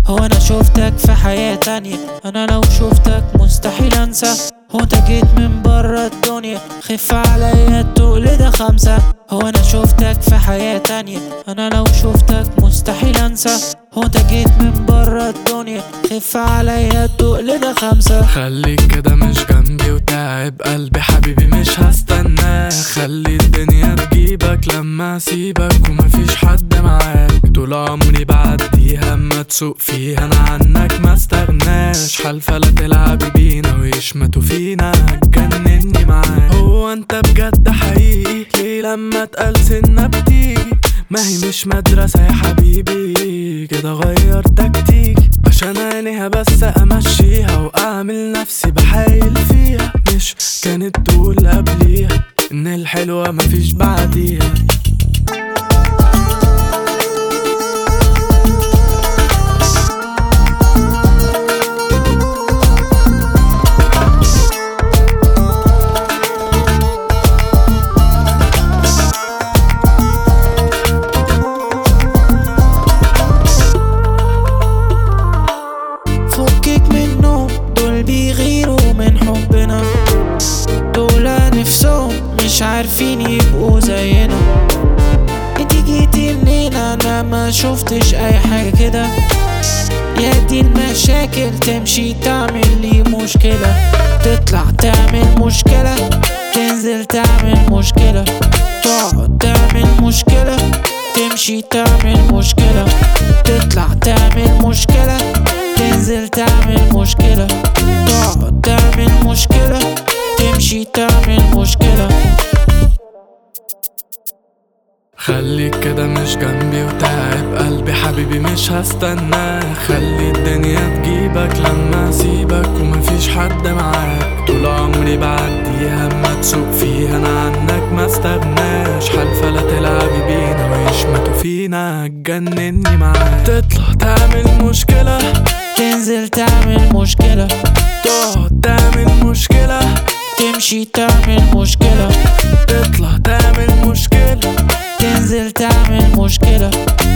هو انا شفتك في حياة تانية انا لو شفتك مستحيل انسى هو انت جيت من برا الدنيا خف عليا التقل ده خمسة هو انا شفتك في حياة تانية انا لو شفتك مستحيل انسى هو انت جيت من برا الدنيا خف عليا التقل ده خمسة خليك كده مش جنبي وتعب قلبي حبيبي مش هستناه خلي الدنيا تجيبك لما اسيبك ومفيش حد معاك طول عمري بعديها اما تسوق فيها انا عنك ما استغناش حالفة لا تلعب بينا ويشمتوا فينا هتجنني معاك هو انت بجد حقيقي ليه لما اتقال سنة بتيجي ما هي مش مدرسة يا حبيبي كده غير تكتيك عشان عينيها بس امشيها واعمل نفسي بحايل فيها مش كانت تقول قبليها ان الحلوة مفيش بعديها فكك منهم دول بيغيروا من حبنا دول نفسهم مش عارفين يبقوا زينا انتي جيتي منين انا ما شفتش اي حاجة كده يا دي المشاكل تمشي تعمل لي مشكلة تطلع تعمل مشكلة تنزل تعمل مشكلة تقعد تعمل مشكلة تمشي تعمل مشكلة تطلع تعمل مشكلة تنزل تعمل مشكلة تقعد تعمل مشكلة تمشي تعمل مشكلة خليك كده مش جنبي وتعب قلبي حبيبي مش هستناه خلي الدنيا تجيبك لما اسيبك ومفيش حد معاك طول عمري بعديها اما تسوق فيها انا عنك ما استغناش حالفة لا تلعبي بينا ويشمتوا فينا هتجنني معاك تطلع تعمل مشكلة تنزل تعمل مشكلة تقعد تعمل مشكلة تمشي تعمل مشكلة تطلع تعمل مشكلة تنزل تعمل مشكلة